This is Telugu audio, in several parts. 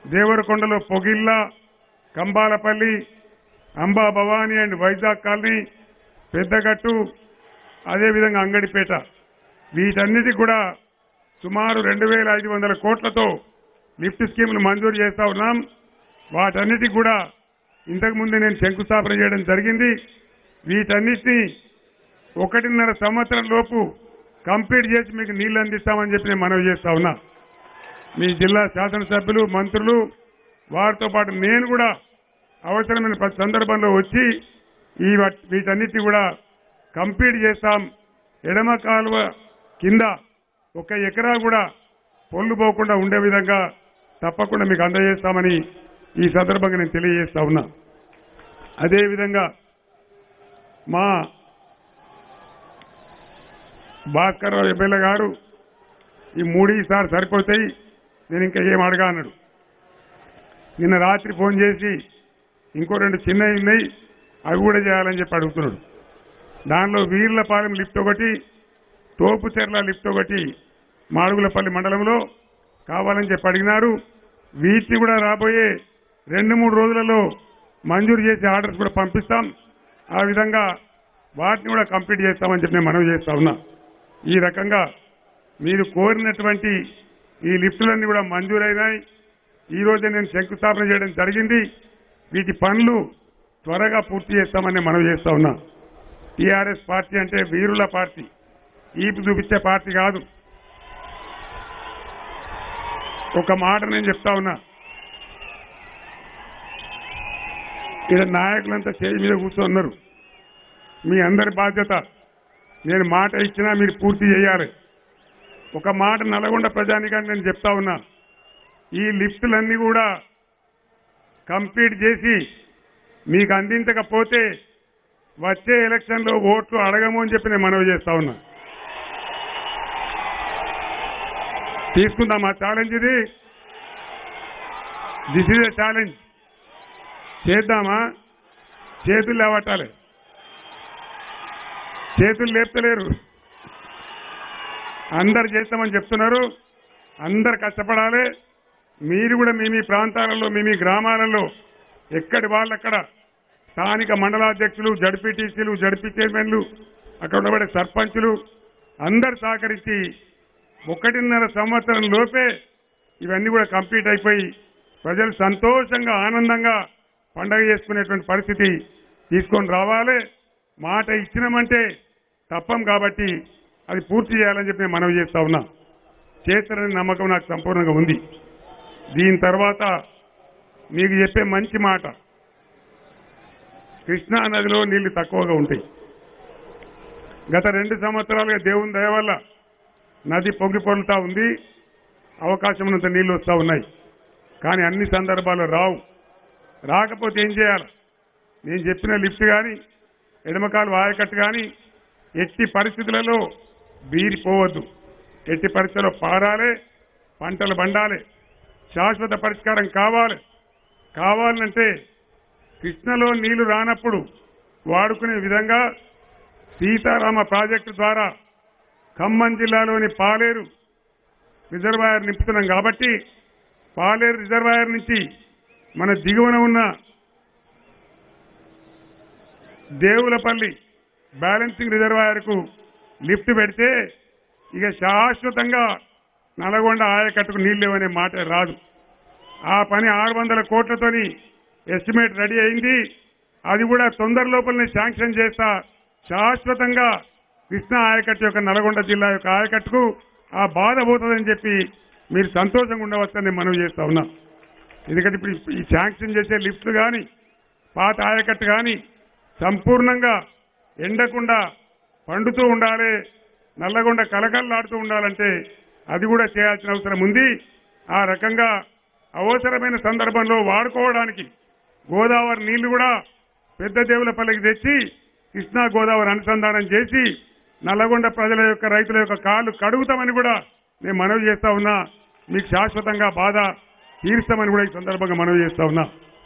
దేవరకొండలో పొగిల్ల కంబాలపల్లి అంబా భవానీ అండ్ వైజాగ్ కాలనీ పెద్దగట్టు అదేవిధంగా అంగడిపేట వీటన్నిటి కూడా సుమారు రెండు వేల ఐదు వందల కోట్లతో లిఫ్ట్ స్కీములు మంజూరు చేస్తా ఉన్నాం వాటన్నిటికి కూడా ఇంతకు ముందే నేను శంకుస్థాపన చేయడం జరిగింది వీటన్నిటిని ఒకటిన్నర సంవత్సరం లోపు కంప్లీట్ చేసి మీకు నీళ్లు అందిస్తామని చెప్పి నేను మనవి చేస్తా ఉన్నా మీ జిల్లా శాసనసభ్యులు మంత్రులు వారితో పాటు నేను కూడా అవసరమైన ప్రతి సందర్భంలో వచ్చి ఈ వట్- వీటన్నిటిని కూడా కంప్లీట్ చేస్తాం ఎడమ కాలువ కింద ఒక ఎకరా కూడా పొల్లు పోకుండా ఉండే విధంగా తప్పకుండా మీకు అందజేస్తామని ఈ సందర్భంగా నేను తెలియజేస్తా ఉన్నా అదేవిధంగా మా భాస్కర్ రావు ఎమ్మెల్యే గారు ఈ మూడు ఈసారి సరిపోతాయి నేను ఇంకా ఏం అడగా అన్నాడు నిన్న రాత్రి ఫోన్ చేసి ఇంకో రెండు చిన్నవి ఉన్నాయి అవి కూడా చేయాలని చెప్పి అడుగుతున్నాడు దానిలో వీర్లపాలెం లిఫ్ట్ ఒకటి తోపుచెర్ల లిఫ్ట్ ఒకటి మాడుగులపల్లి మండలంలో కావాలని చెప్పి అడిగినారు వీటిని కూడా రాబోయే రెండు మూడు రోజులలో మంజూరు చేసే ఆర్డర్స్ కూడా పంపిస్తాం ఆ విధంగా వాటిని కూడా కంప్లీట్ చేస్తామని చెప్పి నేను మనవి చేస్తా ఉన్నా ఈ రకంగా మీరు కోరినటువంటి ఈ లిఫ్టులన్నీ కూడా మంజూరైనాయి ఈ రోజే నేను శంకుస్థాపన చేయడం జరిగింది వీటి పనులు త్వరగా పూర్తి చేస్తామని మనవి చేస్తా ఉన్నా టీఆర్ఎస్ పార్టీ అంటే వీరుల పార్టీ ఈపు చూపించే పార్టీ కాదు ఒక మాట నేను చెప్తా ఉన్నా ఇక్కడ నాయకులంతా చేయి మీద కూర్చొన్నారు మీ అందరి బాధ్యత నేను మాట ఇచ్చినా మీరు పూర్తి చేయాలి ఒక మాట నల్గొండ ప్రజానికాన్ని నేను చెప్తా ఉన్నా ఈ లిఫ్టులన్నీ కూడా కంప్లీట్ చేసి మీకు అందించకపోతే వచ్చే ఎలక్షన్లో ఓట్లు అడగము అని చెప్పి నేను మనవి చేస్తా ఉన్నా తీసుకుందాం ఆ ఛాలెంజ్ ఇది దిస్ ఇస్ ఎ ఛాలెంజ్ చేద్దామా చేతులు లేవట్టాలి చేతులు లేపుతలేరు అందరు చేస్తామని చెప్తున్నారు అందరు కష్టపడాలి మీరు కూడా మీ మీ ప్రాంతాలలో మీ మీ గ్రామాలలో ఎక్కడి వాళ్ళక్కడ స్థానిక మండలాధ్యక్షులు జడ్పీటీసీలు జడ్పీ చైర్మన్లు అక్కడ ఉండబడే సర్పంచులు అందరు సహకరించి ఒకటిన్నర సంవత్సరం లోపే ఇవన్నీ కూడా కంప్లీట్ అయిపోయి ప్రజలు సంతోషంగా ఆనందంగా పండగ చేసుకునేటువంటి పరిస్థితి తీసుకొని రావాలి మాట ఇచ్చినామంటే తప్పం కాబట్టి అది పూర్తి చేయాలని చెప్పి నేను మనవి చేస్తా ఉన్నా చేస్తారని నమ్మకం నాకు సంపూర్ణంగా ఉంది దీని తర్వాత మీకు చెప్పే మంచి మాట కృష్ణా నదిలో నీళ్లు తక్కువగా ఉంటాయి గత రెండు సంవత్సరాలుగా దేవుని దయ వల్ల నది పొంగి పొరులుతా ఉంది అవకాశం ఉన్నంత నీళ్లు వస్తూ ఉన్నాయి కానీ అన్ని సందర్భాల్లో రావు రాకపోతే ఏం చేయాలి నేను చెప్పిన లిఫ్ట్ కానీ ఎడమకాలు ఆయకట్టు కానీ ఎట్టి పరిస్థితులలో బీరిపోవద్దు ఎట్టి పరిస్థితుల్లో పారాలే పంటలు బండాలి శాశ్వత పరిష్కారం కావాలి కావాలంటే కృష్ణలో నీళ్లు రానప్పుడు వాడుకునే విధంగా సీతారామ ప్రాజెక్టు ద్వారా ఖమ్మం జిల్లాలోని పాలేరు రిజర్వాయర్ నింపుతున్నాం కాబట్టి పాలేరు రిజర్వాయర్ నుంచి మన దిగువన ఉన్న దేవులపల్లి బ్యాలెన్సింగ్ రిజర్వాయర్ కు లిఫ్ట్ పెడితే ఇక శాశ్వతంగా నల్గొండ ఆయకట్టుకు నీళ్లు లేవనే మాట రాదు ఆ పని ఆరు వందల కోట్లతోని ఎస్టిమేట్ రెడీ అయింది అది కూడా తొందర లోపలనే శాంక్షన్ చేస్తా శాశ్వతంగా కృష్ణా ఆయకట్టు యొక్క నల్గొండ జిల్లా యొక్క ఆయకట్టుకు ఆ బాధ పోతుందని చెప్పి మీరు సంతోషంగా ఉండవచ్చని మనవి చేస్తా ఉన్నా ఎందుకంటే ఇప్పుడు ఈ శాంక్షన్ చేసే లిఫ్ట్లు కానీ పాత ఆయకట్టు కానీ సంపూర్ణంగా ఎండకుండా పండుతూ ఉండాలి నల్లగొండ కలకల్లాడుతూ ఉండాలంటే అది కూడా చేయాల్సిన అవసరం ఉంది ఆ రకంగా అవసరమైన సందర్భంలో వాడుకోవడానికి గోదావరి నీళ్లు కూడా పెద్ద దేవులపల్లికి తెచ్చి కృష్ణా గోదావరి అనుసంధానం చేసి నల్లగొండ ప్రజల యొక్క రైతుల యొక్క కాళ్ళు కడుగుతామని కూడా నేను మనవి చేస్తా ఉన్నా మీకు శాశ్వతంగా బాధ తీరుస్తామని కూడా ఈ సందర్భంగా మనవి చేస్తా ఉన్నా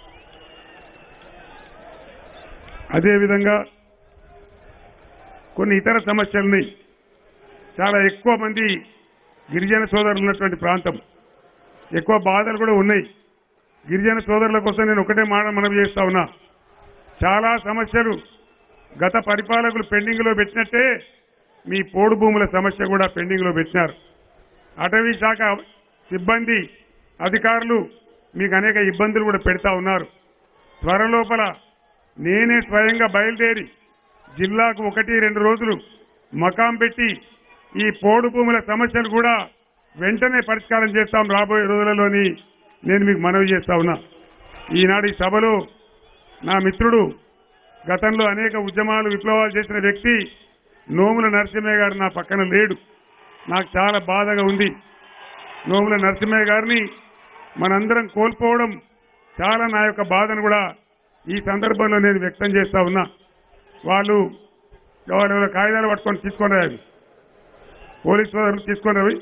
అదేవిధంగా కొన్ని ఇతర సమస్యలున్నాయి చాలా ఎక్కువ మంది గిరిజన సోదరులు ఉన్నటువంటి ప్రాంతం ఎక్కువ బాధలు కూడా ఉన్నాయి గిరిజన సోదరుల కోసం నేను ఒకటే మాట మనవి చేస్తా ఉన్నా చాలా సమస్యలు గత పరిపాలకులు పెండింగ్ లో పెట్టినట్టే మీ పోడు భూముల సమస్య కూడా పెండింగ్ లో పెట్టినారు అటవీ శాఖ సిబ్బంది అధికారులు మీకు అనేక ఇబ్బందులు కూడా పెడతా ఉన్నారు త్వరలోపల నేనే స్వయంగా బయలుదేరి జిల్లాకు ఒకటి రెండు రోజులు మకాం పెట్టి ఈ పోడు భూముల సమస్యలు కూడా వెంటనే పరిష్కారం చేస్తాం రాబోయే రోజులలోని నేను మీకు మనవి చేస్తా ఉన్నా ఈనాడు ఈ సభలో నా మిత్రుడు గతంలో అనేక ఉద్యమాలు విప్లవాలు చేసిన వ్యక్తి నోముల నరసింహయ్య గారు నా పక్కన లేడు నాకు చాలా బాధగా ఉంది నోముల నరసింహయ్య గారిని మనందరం కోల్పోవడం చాలా నా యొక్క బాధను కూడా ఈ సందర్భంలో నేను వ్యక్తం చేస్తా ఉన్నా వాళ్ళు ఎవరెవరో కాగితాలు పట్టుకొని తీసుకొని రావి పోలీస్ సోదరులు తీసుకొని రవి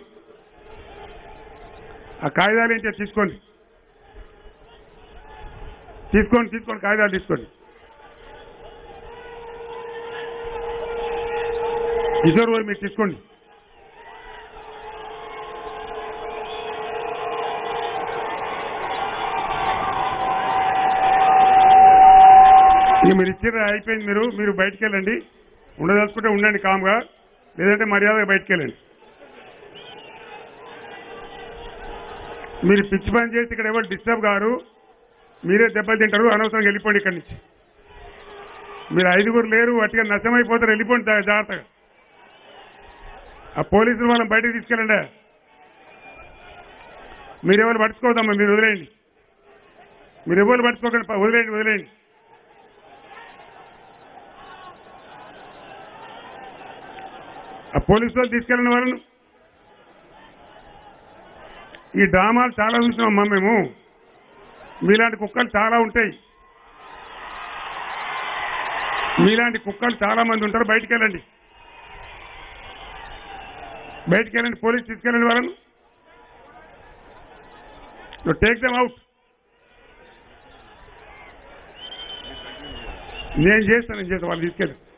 ఆ కాగితాలు ఏంటో తీసుకోండి తీసుకోండి తీసుకోండి కాగితాలు తీసుకోండి కిషోర్ గారు మీరు తీసుకోండి ఇక మీరు ఇచ్చిన అయిపోయింది మీరు మీరు బయటికి వెళ్ళండి ఉండదలుచుకుంటే ఉండండి కామ్గా లేదంటే మర్యాదగా బయటికి వెళ్ళండి మీరు పిచ్చి పని చేసి ఇక్కడ ఎవరు డిస్టర్బ్ గారు మీరే దెబ్బలు తింటారు అనవసరంగా వెళ్ళిపోండి ఇక్కడి నుంచి మీరు ఐదుగురు లేరు అట్టిగా నష్టమైపోతారు వెళ్ళిపోండి జా- జాగ్రత్తగా ఆ పోలీసులు వాళ్ళని బయటకు తీసుకెళ్ళండి మీరు ఎవరు పట్టుకోవద్దమ్మా మీరు వదిలేయండి మీరు ఎవరు పట్టుకోకండి ప- వదిలేయండి వదిలేయండి ఆ పోలీసు వాళ్ళు తీసుకెళ్ళిన వాళ్ళను ఈ డ్రామాలు చాలా చూసినామమ్మా మేము మీలాంటి కుక్కలు చాలా ఉంటాయి మీలాంటి కుక్కలు చాలా మంది ఉంటారు బయటికి వెళ్ళండి బయటికి వెళ్ళండి పోలీస్ తీసుకెళ్ళండి వాళ్ళను టేక్ దమ్ అవుట్ నేను చేస్తాను నేను చేస్తాను వాళ్ళు తీసుకెళ్ళి